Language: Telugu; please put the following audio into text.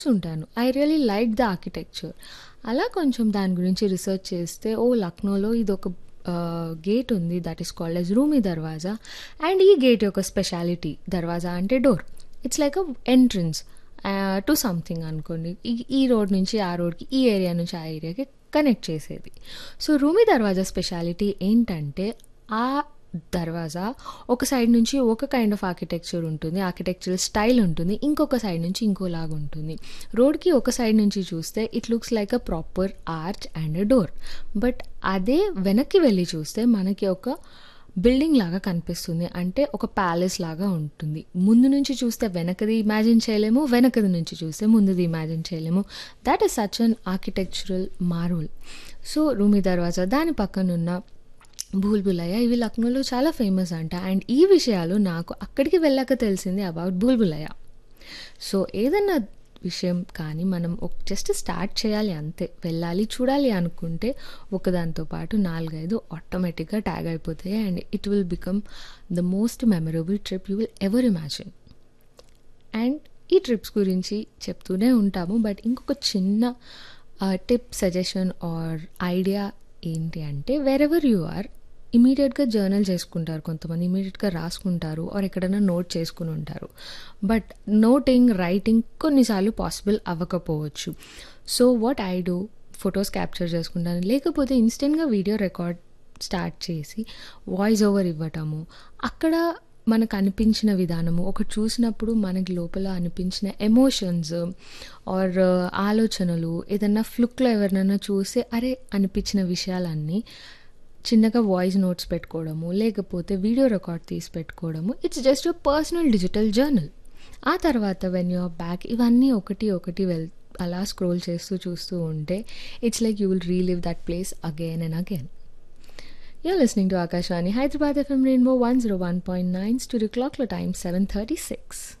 ఉంటాను. I really like the architecture. అలా కొంచెం దాని గురించి రిసర్చ్ చేస్తే ఓహ్! లక్నోలో ఇదొక ఆహ్, గేట్ ఉంది that is called as Rumi Darwaza. And ఈ గేట్ యొక్క స్పెషాలిటీ దర్వాజా అంటే door. It's like a entrance ah, to something అనుకోండి. ఈ ఈ రోడ్ నుంచి ఆ రోడ్‌కి, ఈ ఏరియా నుంచి ఆ ఏరియాకి కనెక్ట్ చేసేది. సో, రూమీ దర్వాజా స్పెషాలిటీ ఏంటంటే ఆ దర్వాజా ఒక సైడ్ నుంచి ఒక కైండ్ ఆఫ్ ఆర్కిటెక్చర్ ఉంటుంది. ఆర్కిటెక్చరల్ స్టైల్ ఉంటుంది. ఇంకొక సైడ్ నుంచి ఇంకోలాగా ఉంటుంది. రోడ్‌కి ఒక సైడ్ నుంచి చూస్తే it looks like a proper arch and a door. But అదే వెనక్కి వెళ్లి చూస్తే మనకి ఒక బిల్డింగ్ లాగా కనిపిస్తుంది. అంటే ఒక ప్యాలెస్ లాగా ఉంటుంది. ముందు నుంచి చూస్తే వెనకది ఇమాజిన్ చేయలేము. వెనకది నుంచి చూస్తే ముందుది ఇమాజిన్ చేయలేము. That is such an architectural marvel. So, Rumi Darwaza దాని పక్కనున్న భూల్ భులయ్యా ఇవి లక్నోలో చాలా ఫేమస్ అంట. అండ్ ఈ విషయాలు నాకు అక్కడికి వెళ్ళాక తెలిసింది అబౌట్ భూల్ భులయ్యా. సో, ఏదన్నా విషయం కానీ మనం ఒక జస్ట్ స్టార్ట్ చేయాలి అంతే. వెళ్ళాలి, చూడాలి అనుకుంటే ఒకదానితో పాటు 4, 5 ఆటోమేటిక్‌గా ట్యాగ్ అయిపోతాయి. And it will become the most memorable trip you will ever imagine. And ఈ ట్రిప్స్ గురించి చెప్తూనే ఉంటాము. బట్ ఇంకొక చిన్న ఆహ్, టిప్, సజెషన్ ఆర్ ఐడియా ఏంటి అంటే వేరెవర్ యూ ఆర్ ఇమ్మీడియేట్‌గా జర్నల్ చేసుకుంటారు కొంతమంది. ఇమ్మీడియేట్‌గా రాసుకుంటారు ఆర్ ఎక్కడైనా నోట్ చేసుకొని ఉంటారు. బట్ నోటింగ్, రైటింగ్ కొన్నిసార్లు పాసిబుల్ అవ్వకపోవచ్చు. So, what I do photos capture చేసుకుంటాను. లేకపోతే ఇన్‌స్టెంట్‌గా వీడియో రికార్డ్ స్టార్ట్ చేసి వాయిస్ ఓవర్ ఇవ్వటము. అక్కడ మనకు అనిపించిన విధానము, ఒకటి చూసినప్పుడు మనకి లోపల అనిపించిన ఎమోషన్స్ ఆర్ ఆలోచనలు ఏదన్నా ఫ్లుక్‌లో ఎవరినైనా చూసి అరే! అనిపించిన విషయాలన్నీ చిన్నగా వాయిస్ నోట్స్ పెట్టుకోవడము, లేకపోతే వీడియో రికార్డ్ తీసి పెట్టుకోవడము. It's just your personal digital journal. ఆ తర్వాత వెన్ యూ ఆర్ బ్యాక్ ఇవన్నీ ఒకటి ఒకటి వెల్ అలా స్క్రోల్ చేస్తూ చూస్తూ ఉంటే it's like you will relive that place again and again. You're listening to Akashvani Hyderabad FM Rainbow 101.9 Studio Clockలో టైం 7:36